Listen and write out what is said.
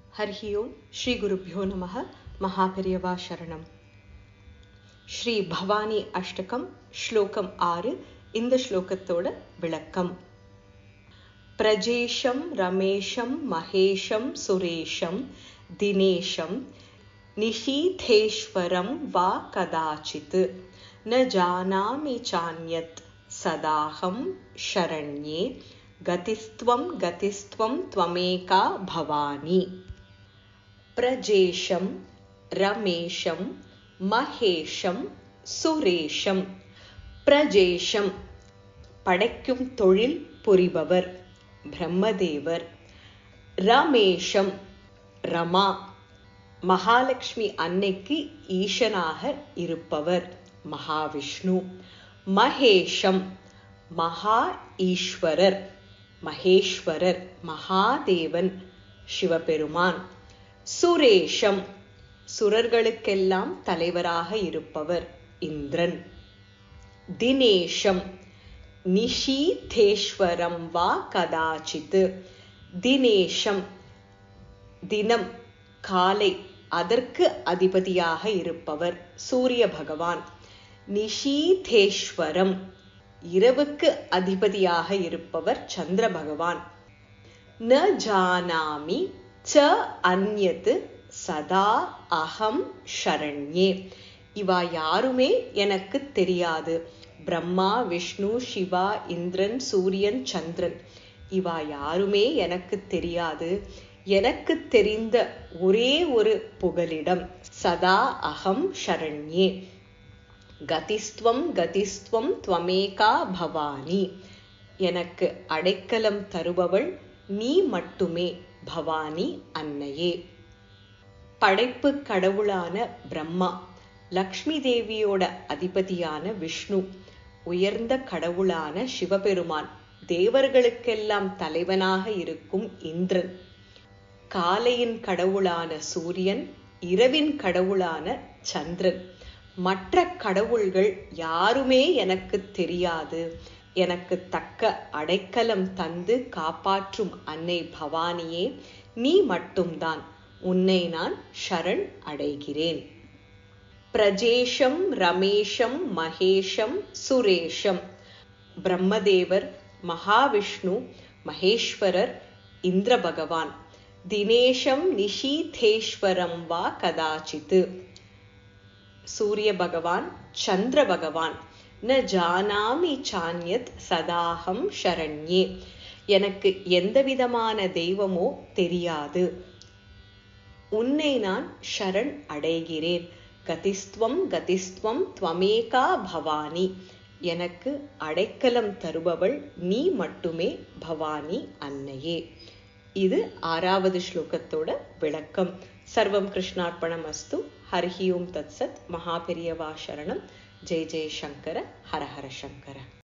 ஹரிஹி ஓம் ஸ்ரீ குருப்பியோ நமः மகாபெரியவா சரணம் ஸ்ரீ பவானி அஷ்டகம் ஸ்லோகம் ஆறு இந்த ஸ்லோகத்தோட விளக்கம் பிரஜேஷம் ரமேஷம் மகேஷம் சுரேஷம் தினேஷம் நிஷீதேஸ்வரம் வா கதாச்சித் ந ஜானாமி சான்யத் சதாஹம் शरण्ये गतिस्त्वं गतिस्त्वं त्वमेका भवानि பிரஜேஷம் ரமேஷம் மகேஷம் சுரேஷம் பிரஜேஷம் படைக்கும் தொழில் புரிபவர் பிரம்மதேவர் ரமேஷம் ரமா மகாலட்சுமி அன்னைக்கு ஈசனாக இருப்பவர் மகாவிஷ்ணு மகேஷம் மகா ஈஸ்வரர் மகேஸ்வரர் மகாதேவன் சிவபெருமான் சுரேஷம் சுரர்களுக்கெல்லாம் தலைவராக இருப்பவர் இந்திரன் தினேஷம் நிஷீதேஸ்வரம் வா கதாச்சித் தினேஷம் தினம் காலை அதற்கு அதிபதியாக இருப்பவர் சூரிய பகவான் நிஷீதேஸ்வரம் இரவுக்கு அதிபதியாக இருப்பவர் சந்திர பகவான் ந ஜானாமி ச அந்யத் சதா அகம் ஷரண்யே இவா யாருமே எனக்கு தெரியாது பிரம்மா விஷ்ணு சிவா இந்திரன் சூரியன் சந்திரன் இவா யாருமே எனக்கு தெரியாது எனக்கு தெரிந்த ஒரே ஒரு புகலிடம் சதா அகம் ஷரண்யே கதிஸ்துவம் கதிஸ்துவம் துவமேகா பவானி எனக்கு அடைக்கலம் தருபவள் நீ மட்டுமே பவானி அன்னையே படைப்பு கடவுளான பிரம்மா லக்ஷ்மி தேவியோட அதிபதியான விஷ்ணு உயர்ந்த கடவுளான சிவபெருமான் தேவர்களுக்கெல்லாம் தலைவனாக இருக்கும் இந்திரன் காலையின் கடவுளான சூரியன் இரவின் கடவுளான சந்திரன் மற்ற கடவுள்கள் யாருமே எனக்கு தெரியாது எனக்கு தக்க அடைக்கலம் தந்து காப்பாற்றும் அன்னை பவானியே நீ மட்டும்தான் உன்னை நான் ஷரண் அடைகிறேன் பிரஜேஷம் ரமேஷம் மகேஷம் சுரேஷம் பிரம்மதேவர் மகாவிஷ்ணு மகேஸ்வரர் இந்திர பகவான் தினேஷம் நிஷீதேஸ்வரம் வா கதாச்சித்து சூரிய பகவான் சந்திர பகவான் ந ஜானாமி சான்யத் சதாகம் ஷரண்யே எனக்கு எந்த விதமான தெய்வமோ தெரியாது உன்னை நான் ஷரண் அடைகிறேன் கதிஸ்துவம் கதிஸ்துவம் துவமேகா பவானி எனக்கு அடைக்கலம் தருபவள் நீ மட்டுமே பவானி அன்னையே இது ஆறாவது ஸ்லோகத்தோட விளக்கம் சர்வம் கிருஷ்ணார்ப்பணம் அஸ்து ஹரிஹி ஓம் தத்சத் மகாபெரியவா சரணம் ஜெய ஜெய சங்கர ஹர ஹர சங்கர